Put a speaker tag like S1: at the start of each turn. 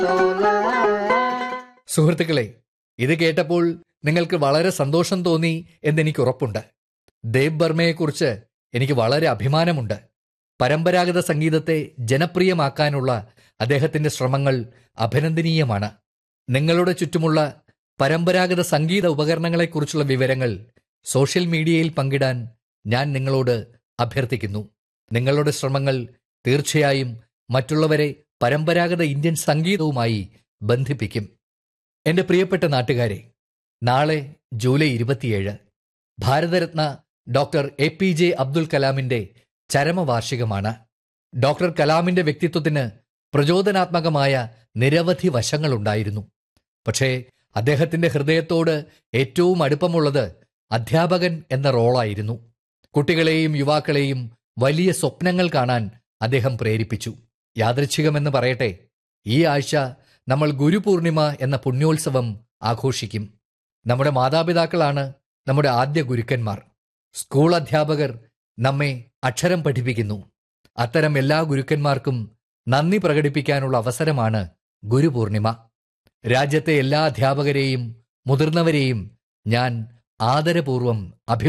S1: സുഹൃത്തുക്കളെ ഇത് കേട്ടപ്പോൾ നിങ്ങൾക്ക് വളരെ സന്തോഷം തോന്നി എന്നെനിക്ക് ഉറപ്പുണ്ട് ദേവ് ബർമയെക്കുറിച്ച് എനിക്ക് വളരെ അഭിമാനമുണ്ട് പരമ്പരാഗത സംഗീതത്തെ ജനപ്രിയമാക്കാനുള്ള അദ്ദേഹത്തിന്റെ ശ്രമങ്ങൾ അഭിനന്ദനീയമാണ് നിങ്ങളുടെ ചുറ്റുമുള്ള പരമ്പരാഗത സംഗീത ഉപകരണങ്ങളെക്കുറിച്ചുള്ള വിവരങ്ങൾ സോഷ്യൽ മീഡിയയിൽ പങ്കിടാൻ ഞാൻ നിങ്ങളോട് അഭ്യർത്ഥിക്കുന്നു നിങ്ങളുടെ ശ്രമങ്ങൾ തീർച്ചയായും മറ്റുള്ളവരെ പരമ്പരാഗത ഇന്ത്യൻ സംഗീതവുമായി ബന്ധിപ്പിക്കും എന്റെ പ്രിയപ്പെട്ട നാട്ടുകാരെ നാളെ ജൂലൈ ഇരുപത്തിയേഴ് Bharat Ratna doctor A P J Abdul കലാമിന്റെ ചരമവാർഷികമാണ് ഡോക്ടർ കലാമിന്റെ വ്യക്തിത്വത്തിന് പ്രചോദനാത്മകമായ നിരവധി വശങ്ങളുണ്ടായിരുന്നു പക്ഷേ അദ്ദേഹത്തിന്റെ ഹൃദയത്തോട് ഏറ്റവും അടുപ്പമുള്ളത് അധ്യാപകൻ എന്ന റോളായിരുന്നു കുട്ടികളെയും യുവാക്കളെയും വലിയ സ്വപ്നങ്ങൾ കാണാൻ അദ്ദേഹം പ്രേരിപ്പിച്ചു യാദൃച്ഛികമെന്ന് പറയട്ടെ ഈ ആഴ്ച നമ്മൾ ഗുരുപൂർണിമ എന്ന പുണ്യോത്സവം ആഘോഷിക്കും നമ്മുടെ മാതാപിതാക്കളാണ് നമ്മുടെ ആദ്യ ഗുരുക്കന്മാർ സ്കൂൾ അധ്യാപകർ നമ്മെ അക്ഷരം പഠിപ്പിക്കുന്നു അത്തരം എല്ലാ ഗുരുക്കന്മാർക്കും നന്ദി പ്രകടിപ്പിക്കാനുള്ള അവസരമാണ് ഗുരുപൂർണിമ രാജ്യത്തെ എല്ലാ അധ്യാപകരെയും മുതിർന്നവരെയും ഞാൻ ആദരപൂർവം അഭി